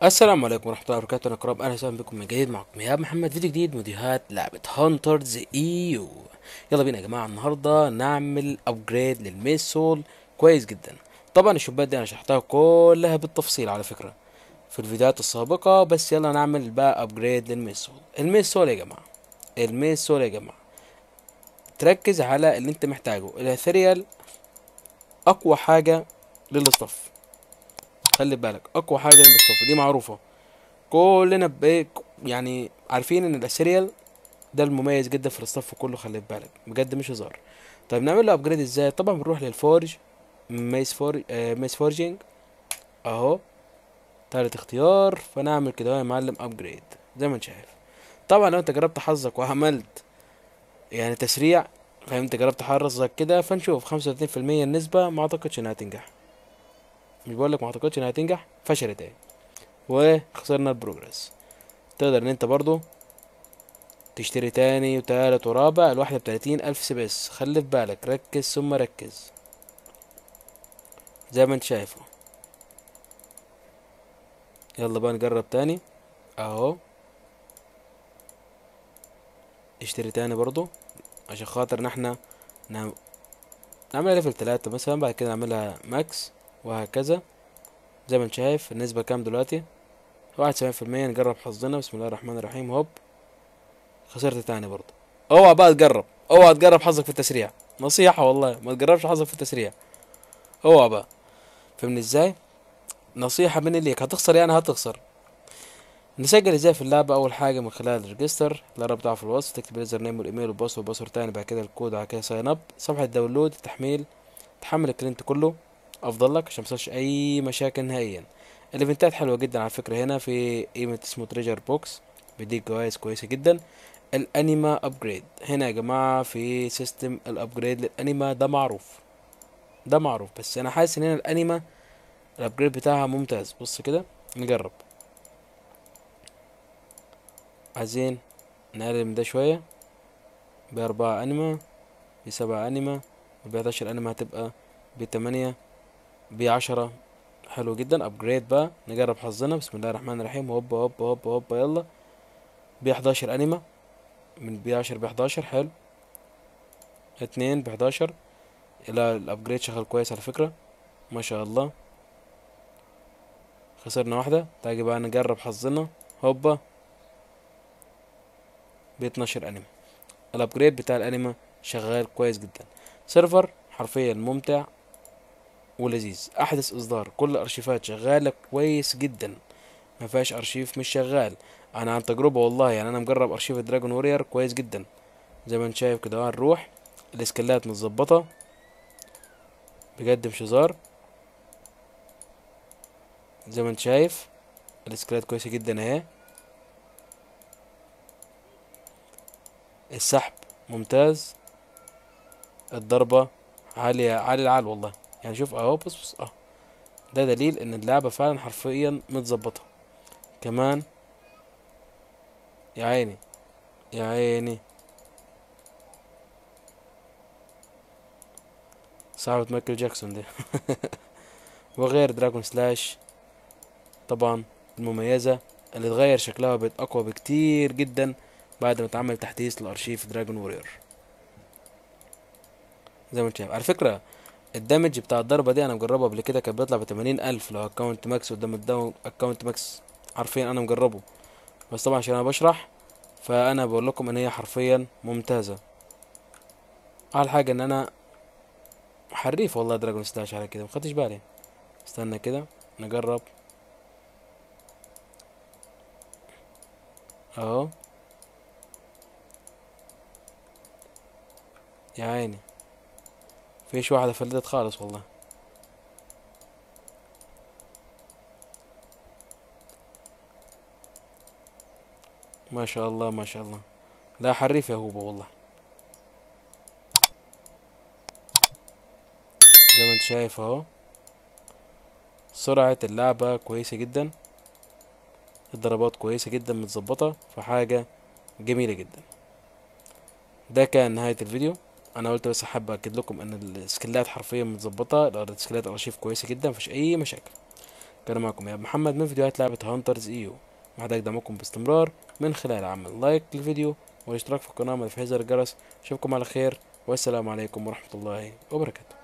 السلام عليكم ورحمة الله وبركاته أنا كرام أهلا وسهلا بكم من جديد معكم إيهاب محمد فيديو جديد فيديوهات لعبة هانترز اي يو يلا بينا يا جماعة النهاردة نعمل أبجريد للميس سول كويس جدا طبعا الشبات دي أنا شرحتها كلها بالتفصيل على فكرة في الفيديوهات السابقة بس يلا نعمل بقى أبجريد للميس سول الميس سول يا جماعة الميس سول يا جماعة تركز على اللي انت محتاجه الاثريال أقوى حاجة للصف خلي بالك اقوى حاجه للاصطفى دي معروفه كلنا ب يعني عارفين ان الاسيريال ده المميز جدا في الصف كله خلي بالك بجد مش هزار طيب نعمل له ابجريد ازاي طبعا بنروح للفورج ميس فور آه ميس فورجينج اهو تالت اختيار فنعمل كده يا معلم ابجريد زي ما انت شايف طبعا لو انت جربت حظك وعملت يعني تسريع فهمت جربت حظك كده فنشوف خمسة وتلاتين في المية النسبة ما اعتقدش انها تنجح مش بقول لك ما اعتقدش انها هتنجح فشلت اهي وخسرنا البروجرس تقدر ان انت برضو تشتري تاني وتالت ورابع الواحدة بتلاتين الف سي بس خلي في بالك ركز ثم ركز زي ما انت شايفه يلا بقى نجرب تاني اهو اشتري تاني برضو عشان خاطر ان احنا نعم... نعملها ليفل تلاتة مثلا بعد كده نعملها ماكس وهكذا زي ما انت شايف النسبة كام دلوقتي واحد سبعين في المية نجرب حظنا بسم الله الرحمن الرحيم هوب خسرت تاني برضه اوعى بقى تجرب اوعى تجرب حظك في التسريع نصيحة والله ما تجربش حظك في التسريع اوعى بقى فهمني ازاي نصيحة مني ليك هتخسر يعني هتخسر نسجل ازاي في اللعبة اول حاجة من خلال الريجستر الرابط بتاعه في الوصف تكتب اليوزر نيم والايميل والباسورد والباسورد تاني بعد كده الكود وبعد كده ساين اب صفحة داونلود التحميل تحمل الكلينت كله افضل لك عشان ميحصلش اي مشاكل نهائيا الايفنتات حلوه جدا على فكره هنا في ايفنت اسمه تريجر بوكس بيديك جوائز كويسه جدا الانيما ابجريد هنا يا جماعه في سيستم الابجريد للانيما ده معروف ده معروف بس انا حاسس ان هنا الانيما الابجريد بتاعها ممتاز بص كده نجرب عايزين نقلل من ده شويه بأربعة انيما بسبعة انيما وبحداشر انيما هتبقى بتمانية بعشرة حلو جدا ابجريد بقى نجرب حظنا بسم الله الرحمن الرحيم هوبا هوبا هوبا هوبا يلا بحداشر انيما من بعشر بحداشر حلو اتنين بحداشر لا الابجريد شغال كويس على فكرة ما شاء الله خسرنا واحدة تاجي بقى نجرب حظنا هوبا باتناشر انيما الابجريد بتاع الانيما شغال كويس جدا سيرفر حرفيا ممتع ولذيذ احدث اصدار كل الارشيفات شغاله كويس جدا ما فيهاش ارشيف مش شغال انا عن تجربه والله يعني انا مجرب ارشيف دراجون وورير كويس جدا زي ما انت شايف كده هنروح الاسكلات متظبطه بجد مش هزار زي ما انت شايف الاسكلات كويسه جدا اهي السحب ممتاز الضربه عاليه عالي العال والله يعني شوف اهو بص بص اه ده دليل ان اللعبة فعلا حرفيا متظبطة كمان يا عيني يا عيني صاحبة مايكل جاكسون دي وغير دراجون سلاش طبعا المميزة اللي اتغير شكلها بقت اقوى بكتير جدا بعد ما اتعمل تحديث لارشيف دراجون وورير زي ما انت شايف على فكرة الدمج بتاع الضربة دي انا مجربه قبل كده كان بيطلع بتمانين الف لو اكونت ماكس قدام الدو اكونت ماكس حرفيا انا مجربه بس طبعا عشان انا بشرح فانا بقول لكم ان هي حرفيا ممتازة على حاجة ان انا حريف والله دراجون سلاش على كده مخدتش بالي استنى كده نجرب اهو يا عيني فيش واحدة فلتت خالص والله ما شاء الله ما شاء الله لا حريف يا هوبا والله زي ما انت شايف اهو سرعة اللعبة كويسة جدا الضربات كويسة جدا متظبطة فحاجة جميلة جدا ده كان نهاية الفيديو انا قلت بس حابب اكد لكم ان السكيلات حرفيا متظبطه السكيلات الارشيف كويسه جدا مفيش اي مشاكل كان معكم يا محمد من فيديوهات لعبة هانترز ايو محتاج دعمكم باستمرار من خلال عمل لايك للفيديو والاشتراك في القناة وتفعيل زر الجرس اشوفكم على خير والسلام عليكم ورحمة الله وبركاته